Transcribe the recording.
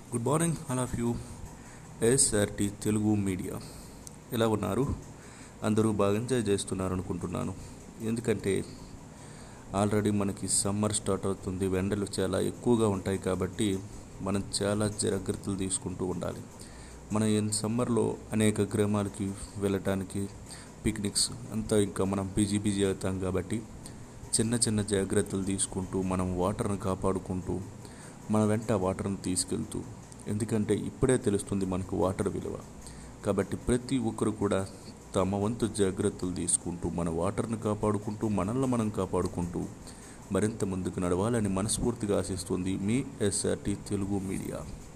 good morning all of you SRT Telugu media ఎలా ఉన్నారు అందరూ బాగా ఎంజాయ్ చేస్తున్నారు అనుకుంటున్నాను ఎందుకంటే ఆల్రెడీ మనకి సమ్మర్ స్టార్ట్ అవుతుంది ఎండలు చాలా ఎక్కువగా ఉంటాయి కాబట్టి మనం చాలా జాగ్రత్తలు తీసుకుంటూ ఉండాలి మనం ఈ సమ్మర్లో అనేక గ్రామాలకి వెళ్ళటానికి పిక్నిక్స్ అంతా ఇంకా మనం బిజీ బిజీ అవుతాం కాబట్టి చిన్న చిన్న జాగ్రత్తలు తీసుకుంటూ మనం వాటర్ని కాపాడుకుంటూ మన వెంట వాటర్ని తీసుకెళ్తూ ఎందుకంటే ఇప్పుడే తెలుస్తుంది మనకు వాటర్ విలువ కాబట్టి ప్రతి ఒక్కరు కూడా తమ వంతు జాగ్రత్తలు తీసుకుంటూ మన వాటర్ని కాపాడుకుంటూ మనల్ని మనం కాపాడుకుంటూ మరింత ముందుకు నడవాలని మనస్ఫూర్తిగా ఆశిస్తుంది మీ ఎస్ఆర్టీ తెలుగు మీడియా